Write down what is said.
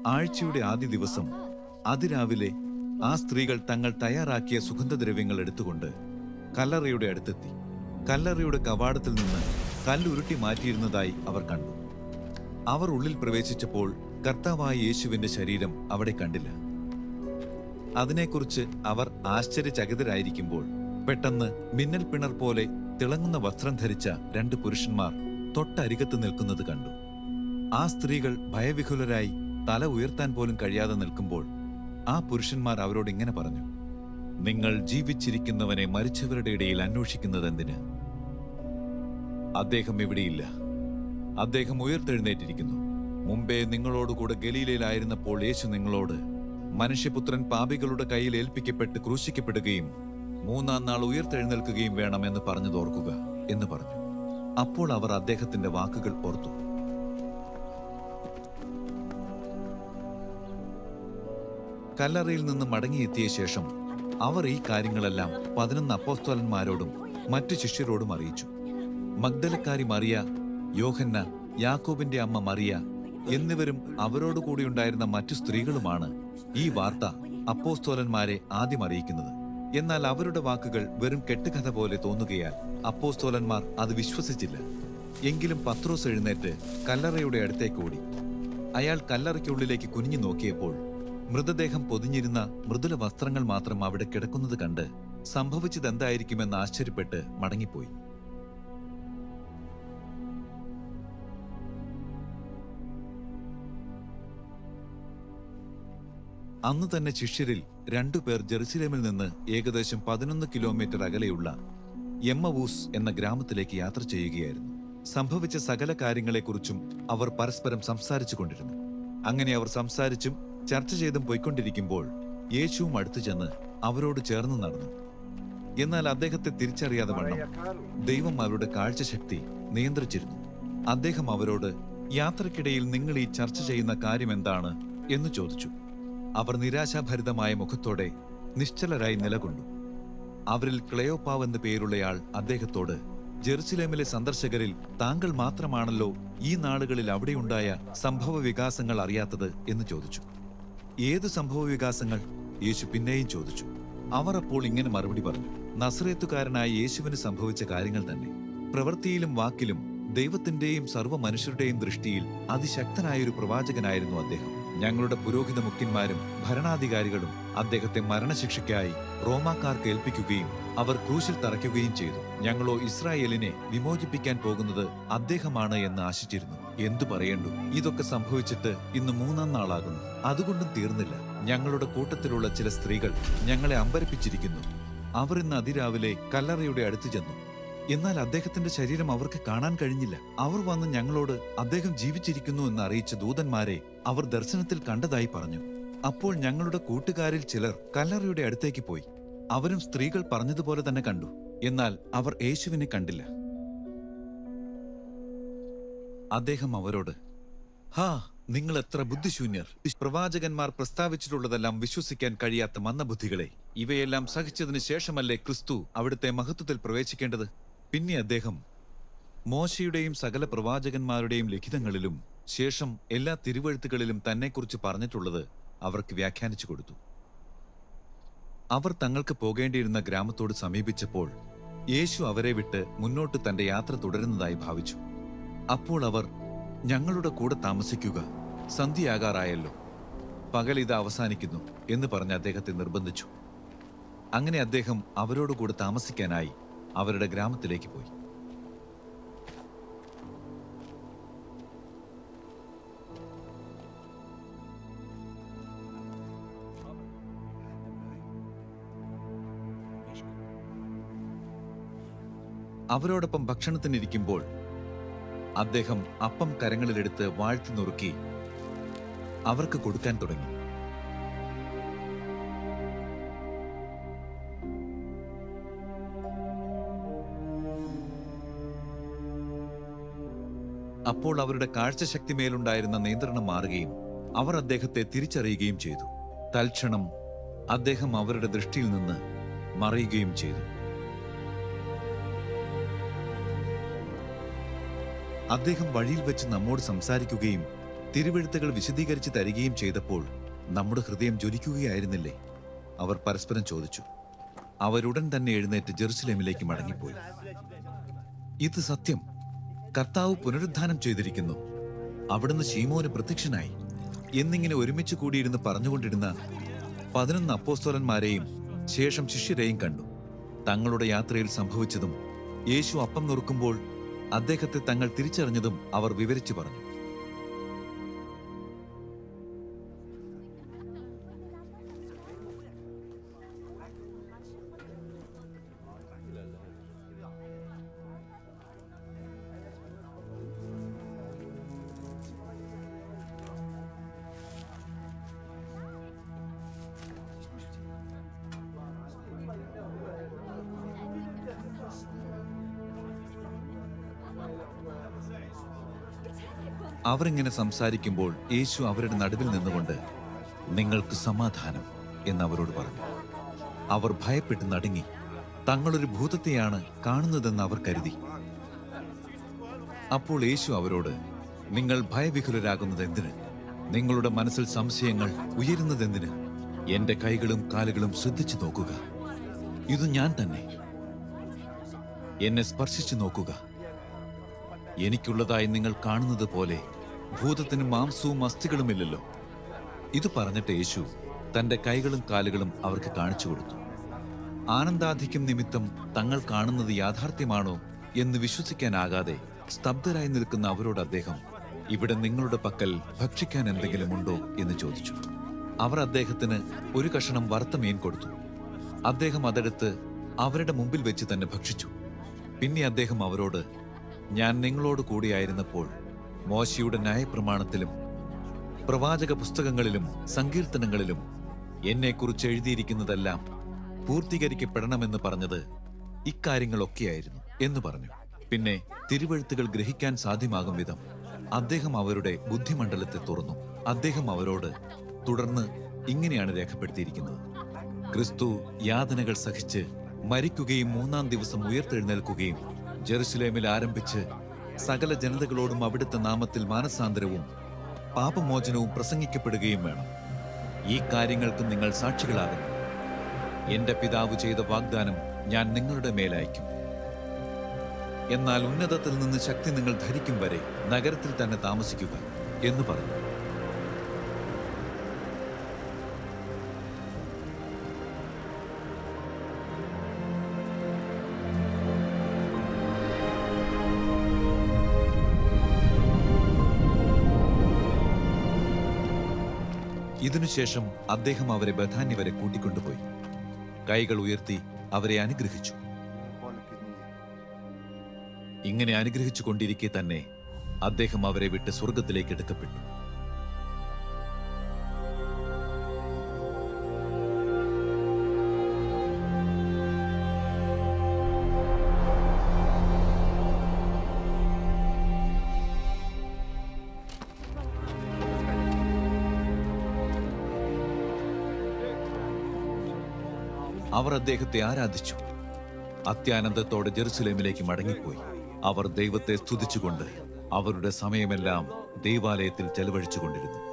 ആഴ്ചയുടെ ആദ്യ ദിവസം അതിരാവിലെ ആ സ്ത്രീകൾ തങ്ങൾ തയ്യാറാക്കിയ സുഗന്ധദ്രവ്യങ്ങൾ എടുത്തുകൊണ്ട് കല്ലറയുടെ അടുത്തെത്തി കല്ലറയുടെ കവാടത്തിൽ നിന്ന് കല്ലുരുട്ടി മാറ്റിയിരുന്നതായി അവർ കണ്ടു അവർ ഉള്ളിൽ പ്രവേശിച്ചപ്പോൾ കർത്താവായ യേശുവിന്റെ ശരീരം അവിടെ കണ്ടില്ല അതിനെക്കുറിച്ച് അവർ ആശ്ചര്യചകിതരായിരിക്കുമ്പോൾ പെട്ടെന്ന് മിന്നൽ പിണർ പോലെ തിളങ്ങുന്ന വസ്ത്രം ധരിച്ച രണ്ട് പുരുഷന്മാർ തൊട്ടരികത്ത് നിൽക്കുന്നത് കണ്ടു ആ സ്ത്രീകൾ ഭയവിഹുലരായി തല ഉയർത്താൻ പോലും കഴിയാതെ നിൽക്കുമ്പോൾ ആ പുരുഷന്മാർ അവരോട് ഇങ്ങനെ പറഞ്ഞു നിങ്ങൾ ജീവിച്ചിരിക്കുന്നവനെ മരിച്ചവരുടെ ഇടയിൽ അന്വേഷിക്കുന്നതെന്തിന് അദ്ദേഹം ഇവിടെയില്ല അദ്ദേഹം ഉയർത്തെഴുന്നേറ്റിരിക്കുന്നു മുമ്പേ നിങ്ങളോടുകൂടെ ഗലീലയിലായിരുന്നപ്പോൾ യേശു നിങ്ങളോട് മനുഷ്യപുത്രൻ പാപികളുടെ കയ്യിൽ ഏൽപ്പിക്കപ്പെട്ട് ക്രൂശിക്കപ്പെടുകയും മൂന്നാം നാൾ ഉയർത്തെഴുന്നേൽക്കുകയും വേണമെന്ന് പറഞ്ഞതോർക്കുക എന്ന് പറഞ്ഞു അപ്പോൾ അവർ അദ്ദേഹത്തിന്റെ വാക്കുകൾ ഓർത്തു കല്ലറയിൽ നിന്ന് മടങ്ങിയെത്തിയ ശേഷം അവർ ഈ കാര്യങ്ങളെല്ലാം പതിനൊന്ന് അപ്പോസ്തലന്മാരോടും മറ്റു ശിഷ്യരോടും അറിയിച്ചു മഗ്ദലക്കാരി മറിയ യോഹന്ന യാക്കോബിന്റെ അമ്മ മറിയ എന്നിവരും അവരോട് കൂടിയുണ്ടായിരുന്ന മറ്റു സ്ത്രീകളുമാണ് ഈ വാർത്ത അപ്പോസ്തോലന്മാരെ ആദ്യം അറിയിക്കുന്നത് എന്നാൽ അവരുടെ വാക്കുകൾ വെറും കെട്ടുകഥ പോലെ തോന്നുകയാൽ അപ്പോസ്തോലന്മാർ അത് വിശ്വസിച്ചില്ല എങ്കിലും പത്രോസ് എഴുന്നേറ്റ് കല്ലറയുടെ അടുത്തേക്ക് ഓടി അയാൾ കല്ലറയ്ക്കുള്ളിലേക്ക് കുനിഞ്ഞു നോക്കിയപ്പോൾ മൃതദേഹം പൊതിഞ്ഞിരുന്ന മൃദുല വസ്ത്രങ്ങൾ മാത്രം അവിടെ കിടക്കുന്നത് കണ്ട് സംഭവിച്ചതെന്തായിരിക്കുമെന്ന് ആശ്ചര്യപ്പെട്ട് മടങ്ങിപ്പോയി അന്ന് തന്നെ ശിഷ്യരിൽ രണ്ടുപേർ ജെറുസലേമിൽ നിന്ന് ഏകദേശം പതിനൊന്ന് കിലോമീറ്റർ അകലെയുള്ള എമ്മവൂസ് എന്ന ഗ്രാമത്തിലേക്ക് യാത്ര ചെയ്യുകയായിരുന്നു സംഭവിച്ച സകല കാര്യങ്ങളെക്കുറിച്ചും അവർ പരസ്പരം സംസാരിച്ചു കൊണ്ടിരുന്നു അങ്ങനെ അവർ സംസാരിച്ചും ചർച്ച ചെയ്തും പോയിക്കൊണ്ടിരിക്കുമ്പോൾ യേശുവും അടുത്തു ചെന്ന് അവരോട് ചേർന്ന് നടന്നു എന്നാൽ അദ്ദേഹത്തെ തിരിച്ചറിയാതെ വണ്ണം ദൈവം അവരുടെ കാഴ്ചശക്തി നിയന്ത്രിച്ചിരുന്നു അദ്ദേഹം അവരോട് യാത്രക്കിടയിൽ നിങ്ങൾ ഈ ചർച്ച ചെയ്യുന്ന കാര്യം എന്താണ് എന്ന് ചോദിച്ചു അവർ നിരാശാഭരിതമായ മുഖത്തോടെ നിശ്ചലരായി നിലകൊണ്ടു അവരിൽ ക്ലയോപ്പാവ് എന്ന പേരുള്ളയാൾ അദ്ദേഹത്തോട് ജെറുസലേമിലെ സന്ദർശകരിൽ താങ്കൾ മാത്രമാണല്ലോ ഈ നാളുകളിൽ അവിടെയുണ്ടായ സംഭവ വികാസങ്ങൾ അറിയാത്തത് എന്ന് ചോദിച്ചു ഏത് സംഭവ വികാസങ്ങൾ യേശു പിന്നെയും ചോദിച്ചു അവർ അപ്പോൾ ഇങ്ങനെ മറുപടി പറഞ്ഞു നസ്രേത്തുകാരനായ യേശുവിന് സംഭവിച്ച കാര്യങ്ങൾ തന്നെ പ്രവൃത്തിയിലും വാക്കിലും ദൈവത്തിന്റെയും സർവ്വ മനുഷ്യരുടെയും ദൃഷ്ടിയിൽ അതിശക്തനായ ഒരു പ്രവാചകനായിരുന്നു അദ്ദേഹം ഞങ്ങളുടെ പുരോഹിത മുഖ്യന്മാരും ഭരണാധികാരികളും അദ്ദേഹത്തെ മരണശിക്ഷയ്ക്കായി റോമാക്കാർക്ക് ഏൽപ്പിക്കുകയും അവർ ക്രൂശിൽ തറയ്ക്കുകയും ചെയ്തു ഞങ്ങളോ ഇസ്രായേലിനെ വിമോചിപ്പിക്കാൻ പോകുന്നത് അദ്ദേഹമാണ് എന്ന് ആശിച്ചിരുന്നു എന്തു പറയണ്ടു ഇതൊക്കെ സംഭവിച്ചിട്ട് ഇന്ന് മൂന്നാം നാളാകുന്നു അതുകൊണ്ടും തീർന്നില്ല ഞങ്ങളുടെ കൂട്ടത്തിലുള്ള ചില സ്ത്രീകൾ ഞങ്ങളെ അമ്പരപ്പിച്ചിരിക്കുന്നു അവർ ഇന്ന് അതിരാവിലെ കല്ലറയുടെ അടുത്ത് ചെന്നു എന്നാൽ അദ്ദേഹത്തിന്റെ ശരീരം അവർക്ക് കാണാൻ കഴിഞ്ഞില്ല അവർ വന്ന് ഞങ്ങളോട് അദ്ദേഹം ജീവിച്ചിരിക്കുന്നു എന്ന് അറിയിച്ച ദൂതന്മാരെ അവർ ദർശനത്തിൽ കണ്ടതായി പറഞ്ഞു അപ്പോൾ ഞങ്ങളുടെ കൂട്ടുകാരിൽ ചിലർ കല്ലറയുടെ അടുത്തേക്ക് പോയി അവരും സ്ത്രീകൾ പറഞ്ഞതുപോലെ തന്നെ കണ്ടു എന്നാൽ അവർ യേശുവിനെ കണ്ടില്ല അദ്ദേഹം അവരോട് ഹാ നിങ്ങൾ എത്ര ബുദ്ധിശൂന്യർ പ്രവാചകന്മാർ പ്രസ്താവിച്ചിട്ടുള്ളതെല്ലാം വിശ്വസിക്കാൻ കഴിയാത്ത മന്ദബുദ്ധികളെ ഇവയെല്ലാം സഹിച്ചതിന് ശേഷമല്ലേ ക്രിസ്തു അവിടുത്തെ മഹത്വത്തിൽ പ്രവേശിക്കേണ്ടത് പിന്നെ അദ്ദേഹം മോശയുടെയും സകല പ്രവാചകന്മാരുടെയും ലിഖിതങ്ങളിലും ശേഷം എല്ലാ തിരുവഴുത്തുകളിലും തന്നെക്കുറിച്ച് പറഞ്ഞിട്ടുള്ളത് അവർക്ക് വ്യാഖ്യാനിച്ചു കൊടുത്തു അവർ തങ്ങൾക്ക് പോകേണ്ടിയിരുന്ന ഗ്രാമത്തോട് സമീപിച്ചപ്പോൾ യേശു അവരെ വിട്ട് മുന്നോട്ട് തന്റെ യാത്ര തുടരുന്നതായി ഭാവിച്ചു അപ്പോൾ അവർ ഞങ്ങളുടെ കൂടെ താമസിക്കുക സന്ധ്യയാകാറായല്ലോ പകൽ ഇത് അവസാനിക്കുന്നു എന്ന് പറഞ്ഞ് അദ്ദേഹത്തെ നിർബന്ധിച്ചു അങ്ങനെ അദ്ദേഹം അവരോട് കൂടെ താമസിക്കാനായി അവരുടെ ഗ്രാമത്തിലേക്ക് പോയി അവരോടൊപ്പം ഭക്ഷണത്തിനിരിക്കുമ്പോൾ അദ്ദേഹം അപ്പം കരങ്ങളിലെടുത്ത് വാഴ്ത്തി നുറുക്കി അവർക്ക് കൊടുക്കാൻ തുടങ്ങി അപ്പോൾ അവരുടെ കാഴ്ചശക്തി മേലുണ്ടായിരുന്ന നിയന്ത്രണം മാറുകയും അവർ അദ്ദേഹത്തെ തിരിച്ചറിയുകയും ചെയ്തു തൽക്ഷണം അദ്ദേഹം അവരുടെ ദൃഷ്ടിയിൽ നിന്ന് മറയുകയും ചെയ്തു അദ്ദേഹം വഴിയിൽ വെച്ച് നമ്മോട് സംസാരിക്കുകയും തിരുവെഴുത്തുകൾ വിശദീകരിച്ച് തരികയും ചെയ്തപ്പോൾ നമ്മുടെ ഹൃദയം ജ്വലിക്കുകയായിരുന്നില്ലേ അവർ പരസ്പരം ചോദിച്ചു അവരുടൻ തന്നെ എഴുന്നേറ്റ് ജെറുസലേമിലേക്ക് മടങ്ങിപ്പോയി ഇത് സത്യം കർത്താവ് പുനരുദ്ധാനം ചെയ്തിരിക്കുന്നു അവിടുന്ന് ശീമോന് പ്രത്യക്ഷനായി എന്നിങ്ങനെ ഒരുമിച്ച് കൂടിയിരുന്ന് പറഞ്ഞുകൊണ്ടിരുന്ന പതിനൊന്ന് അപ്പോസ്തോലന്മാരെയും ശേഷം ശിഷ്യരെയും കണ്ടു തങ്ങളുടെ യാത്രയിൽ സംഭവിച്ചതും യേശു അപ്പം നുറുക്കുമ്പോൾ അദ്ദേഹത്തെ തങ്ങൾ തിരിച്ചറിഞ്ഞതും അവർ വിവരിച്ചു പറഞ്ഞു അവരിങ്ങനെ സംസാരിക്കുമ്പോൾ യേശു അവരുടെ നടുവിൽ നിന്നുകൊണ്ട് നിങ്ങൾക്ക് സമാധാനം എന്ന് അവരോട് പറഞ്ഞു അവർ ഭയപ്പെട്ട് നടുങ്ങി തങ്ങളൊരു ഭൂതത്തെയാണ് കാണുന്നതെന്ന് അവർ കരുതി അപ്പോൾ യേശു അവരോട് നിങ്ങൾ ഭയവിഹുലരാകുന്നത് എന്തിന് നിങ്ങളുടെ മനസ്സിൽ സംശയങ്ങൾ ഉയരുന്നതെന്തിന് എന്റെ കൈകളും കാലുകളും ശ്രദ്ധിച്ചു നോക്കുക ഇത് ഞാൻ തന്നെ എന്നെ സ്പർശിച്ചു നോക്കുക എനിക്കുള്ളതായി നിങ്ങൾ കാണുന്നത് പോലെ ഭൂതത്തിന് മാംസവും അസ്ഥികളുമില്ലല്ലോ ഇത് പറഞ്ഞിട്ട് യേശു തന്റെ കൈകളും കാലുകളും അവർക്ക് കാണിച്ചു കൊടുത്തു ആനന്ദാധിക്യം നിമിത്തം തങ്ങൾ കാണുന്നത് യാഥാർത്ഥ്യമാണോ എന്ന് വിശ്വസിക്കാനാകാതെ സ്തബ്ധരായി നിൽക്കുന്ന അവരോട് അദ്ദേഹം ഇവിടെ നിങ്ങളുടെ പക്കൽ ഭക്ഷിക്കാൻ എന്തെങ്കിലും ഉണ്ടോ എന്ന് ചോദിച്ചു അവർ അദ്ദേഹത്തിന് ഒരു കഷണം വറുത്ത മീൻ കൊടുത്തു അദ്ദേഹം അതെടുത്ത് അവരുടെ മുമ്പിൽ വെച്ച് തന്നെ ഭക്ഷിച്ചു പിന്നെ അദ്ദേഹം അവരോട് ഞാൻ നിങ്ങളോട് കൂടിയായിരുന്നപ്പോൾ മോശയുടെ ന്യായപ്രമാണത്തിലും പ്രവാചക പുസ്തകങ്ങളിലും സങ്കീർത്തനങ്ങളിലും എന്നെക്കുറിച്ച് എഴുതിയിരിക്കുന്നതെല്ലാം പൂർത്തീകരിക്കപ്പെടണമെന്ന് പറഞ്ഞത് ഇക്കാര്യങ്ങളൊക്കെയായിരുന്നു എന്ന് പറഞ്ഞു പിന്നെ തിരുവഴുത്തുകൾ ഗ്രഹിക്കാൻ സാധ്യമാകും വിധം അദ്ദേഹം അവരുടെ ബുദ്ധിമണ്ഡലത്തെ തുറന്നു അദ്ദേഹം അവരോട് തുടർന്ന് ഇങ്ങനെയാണ് രേഖപ്പെടുത്തിയിരിക്കുന്നത് ക്രിസ്തു യാതനകൾ സഹിച്ച് മരിക്കുകയും മൂന്നാം ദിവസം ഉയർത്തെഴുന്നേൽക്കുകയും ജെറുസലേമിൽ ആരംഭിച്ച് സകല ജനതകളോടും അവിടുത്തെ നാമത്തിൽ മാനസാന്തരവും പാപമോചനവും പ്രസംഗിക്കപ്പെടുകയും വേണം ഈ കാര്യങ്ങൾക്ക് നിങ്ങൾ സാക്ഷികളാകുന്നു എന്റെ പിതാവ് ചെയ്ത വാഗ്ദാനം ഞാൻ നിങ്ങളുടെ മേലയക്കും എന്നാൽ ഉന്നതത്തിൽ നിന്ന് ശക്തി നിങ്ങൾ ധരിക്കും വരെ നഗരത്തിൽ തന്നെ താമസിക്കുക എന്ന് പറഞ്ഞു ഇതിനുശേഷം അദ്ദേഹം അവരെ ബഥാന്യ വരെ കൂട്ടിക്കൊണ്ടുപോയി കൈകൾ ഉയർത്തി അവരെ അനുഗ്രഹിച്ചു ഇങ്ങനെ അനുഗ്രഹിച്ചു കൊണ്ടിരിക്കെ തന്നെ അദ്ദേഹം അവരെ വിട്ട് സ്വർഗത്തിലേക്ക് എടുക്കപ്പെട്ടു അവർ അദ്ദേഹത്തെ ആരാധിച്ചു അത്യാനന്ദത്തോടെ ജെറുസലേമിലേക്ക് മടങ്ങിപ്പോയി അവർ ദൈവത്തെ സ്തുതിച്ചുകൊണ്ട് അവരുടെ സമയമെല്ലാം ദൈവാലയത്തിൽ ചെലവഴിച്ചുകൊണ്ടിരുന്നു